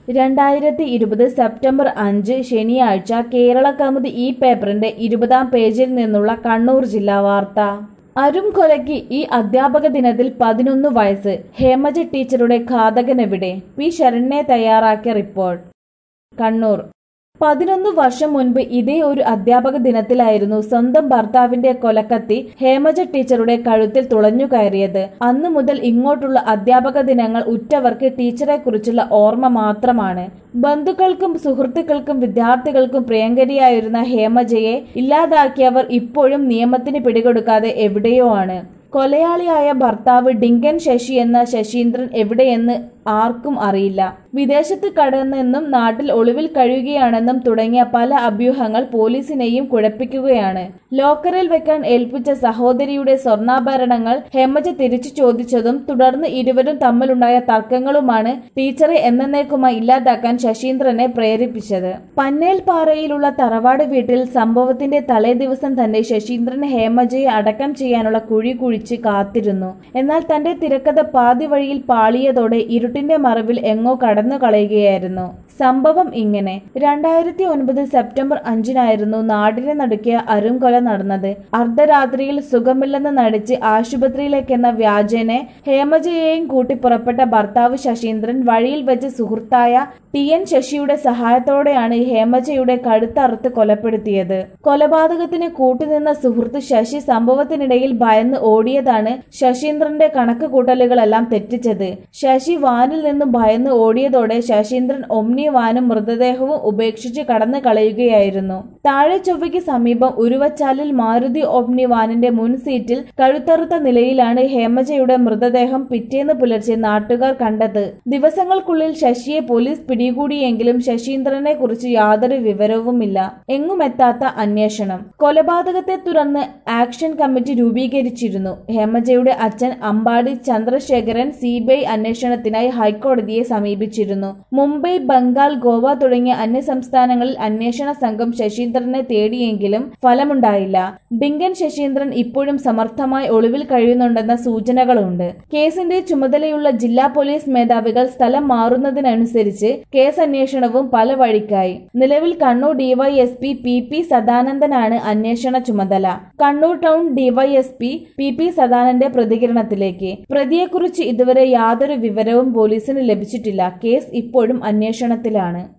രണ്ടായിരത്തി ഇരുപത് സെപ്റ്റംബർ അഞ്ച് ശനിയാഴ്ച കേരള കൗമുദി ഈ പേപ്പറിന്റെ ഇരുപതാം പേജിൽ നിന്നുള്ള കണ്ണൂർ ജില്ലാ വാർത്ത അരും കൊലയ്ക്ക് ഈ അധ്യാപക ദിനത്തിൽ പതിനൊന്ന് വയസ്സ് ഹേമജ ടീച്ചറുടെ ഘാതകനെവിടെ പി ശരണ്യെ തയ്യാറാക്കിയ റിപ്പോർട്ട് കണ്ണൂർ പതിനൊന്ന് വർഷം മുൻപ് ഇതേ ഒരു അധ്യാപക ദിനത്തിലായിരുന്നു സ്വന്തം ഭർത്താവിന്റെ കൊലക്കത്തി ഹേമജ ടീച്ചറുടെ കഴുത്തിൽ തുളഞ്ഞു കയറിയത് അന്നു മുതൽ ഇങ്ങോട്ടുള്ള അധ്യാപക ദിനങ്ങൾ ഉറ്റവർക്ക് ടീച്ചറെ കുറിച്ചുള്ള ഓർമ്മ മാത്രമാണ് ബന്ധുക്കൾക്കും സുഹൃത്തുക്കൾക്കും വിദ്യാർത്ഥികൾക്കും പ്രിയങ്കരിയായിരുന്ന ഹേമജയെ ഇല്ലാതാക്കിയവർ ഇപ്പോഴും നിയമത്തിന് പിടികൊടുക്കാതെ എവിടെയോ ആണ് കൊലയാളിയായ ഭർത്താവ് ഡിങ്കൻ ശശി എന്ന ശശീന്ദ്രൻ എവിടെയെന്ന് ആർക്കും അറിയില്ല വിദേശത്ത് കടന്നെന്നും നാട്ടിൽ ഒളിവിൽ കഴിയുകയാണെന്നും തുടങ്ങിയ പല അഭ്യൂഹങ്ങൾ പോലീസിനെയും കുഴപ്പിക്കുകയാണ് ലോക്കറിൽ വെക്കാൻ ഏൽപ്പിച്ച സഹോദരിയുടെ സ്വർണ്ണാഭരണങ്ങൾ ഹെമജ തിരിച്ചു ചോദിച്ചതും തുടർന്ന് ഇരുവരും തമ്മിലുണ്ടായ തർക്കങ്ങളുമാണ് ടീച്ചറെ എന്നേക്കുമായി ഇല്ലാതാക്കാൻ ശശീന്ദ്രനെ പ്രേരിപ്പിച്ചത് പന്നേൽപ്പാറയിലുള്ള തറവാട് വീട്ടിൽ സംഭവത്തിന്റെ തലേ ദിവസം തന്നെ ശശീന്ദ്രൻ ഹേമജയെ അടക്കം ചെയ്യാനുള്ള കുഴി കുഴിച്ച് കാത്തിരുന്നു എന്നാൽ തന്റെ തിരക്കഥ പാതി വഴിയിൽ പാളിയതോടെ ഇരുട്ടിന്റെ മറവിൽ എങ്ങോ കടന്നു കളയുകയായിരുന്നു സംഭവം ഇങ്ങനെ രണ്ടായിരത്തി ഒൻപത് സെപ്റ്റംബർ അഞ്ചിനായിരുന്നു നാടിനെ നടുക്കിയ അരുംകൊല നടന്നത് അർദ്ധരാത്രിയിൽ സുഖമില്ലെന്ന് നടിച്ച് ആശുപത്രിയിലേക്കെന്ന വ്യാജേനെ ഹേമജയെയും കൂട്ടി പുറപ്പെട്ട ഭർത്താവ് ശശീന്ദ്രൻ വഴിയിൽ വെച്ച് സുഹൃത്തായ ടി എൻ ശശിയുടെ സഹായത്തോടെയാണ് ഹേമജയുടെ കഴുത്തറുത്ത് കൊലപ്പെടുത്തിയത് കൊലപാതകത്തിന് കൂട്ടുനിന്ന സുഹൃത്ത് ശശി സംഭവത്തിനിടയിൽ ഭയന്ന് ഓടിയതാണ് ശശീന്ദ്രന്റെ കണക്ക് കൂട്ടലുകളെല്ലാം തെറ്റിച്ചത് ശശി വാനിൽ നിന്നും ഭയന്ന് ഓടിയതോടെ ശശീന്ദ്രൻ ഒമ്നി വാനും മൃതദേഹവും ഉപേക്ഷിച്ച് കടന്നു കളയുകയായിരുന്നു താഴെ ചൊവ്വയ്ക്ക് സമീപം ഉരുവച്ചാലിൽ മാരുതി ഒമ്നി വാനിന്റെ മുൻ സീറ്റിൽ കഴുത്തറുത്ത നിലയിലാണ് ഹേമജയുടെ മൃതദേഹം പിറ്റേന്ന് പുലർച്ചെ നാട്ടുകാർ കണ്ടത് ദിവസങ്ങൾക്കുള്ളിൽ ശശിയെ പോലീസ് പിടികൂടിയെങ്കിലും ശശീന്ദ്രനെ കുറിച്ച് യാതൊരു വിവരവുമില്ല എങ്ങുമെത്താത്ത അന്വേഷണം കൊലപാതകത്തെ തുടർന്ന് ആക്ഷൻ കമ്മിറ്റി രൂപീകരിച്ചിരുന്നു ഹേമജയുടെ അച്ഛൻ അമ്പാടി ചന്ദ്രശേഖരൻ സിബിഐ അന്വേഷണത്തിനായി ഹൈക്കോടതിയെ സമീപിച്ചിരുന്നു മുംബൈ ബംഗാൾ ഗോവ തുടങ്ങിയ അന്യസംസ്ഥാനങ്ങളിൽ അന്വേഷണ സംഘം ശശീന്ദ്രനെ തേടിയെങ്കിലും ഫലമുണ്ടായില്ല ഡിങ്കൻ ശശീന്ദ്രൻ ഇപ്പോഴും സമർത്ഥമായി ഒളിവിൽ കഴിയുന്നുണ്ടെന്ന സൂചനകളുണ്ട് കേസിന്റെ ചുമതലയുള്ള ജില്ലാ പോലീസ് മേധാവികൾ സ്ഥലം മാറുന്നതിനനുസരിച്ച് കേസ് അന്വേഷണവും പല വഴിക്കായി നിലവിൽ കണ്ണൂർ ഡിവൈഎസ്പി പി പി സദാനന്ദനാണ് അന്വേഷണ ചുമതല Kannur town DYSP P P സദാനന്റെ പ്രതികരണത്തിലേക്ക് പ്രതിയെക്കുറിച്ച് ഇതുവരെ യാതൊരു വിവരവും പോലീസിന് ലഭിച്ചിട്ടില്ല കേസ് ഇപ്പോഴും അന്വേഷണത്തിലാണ്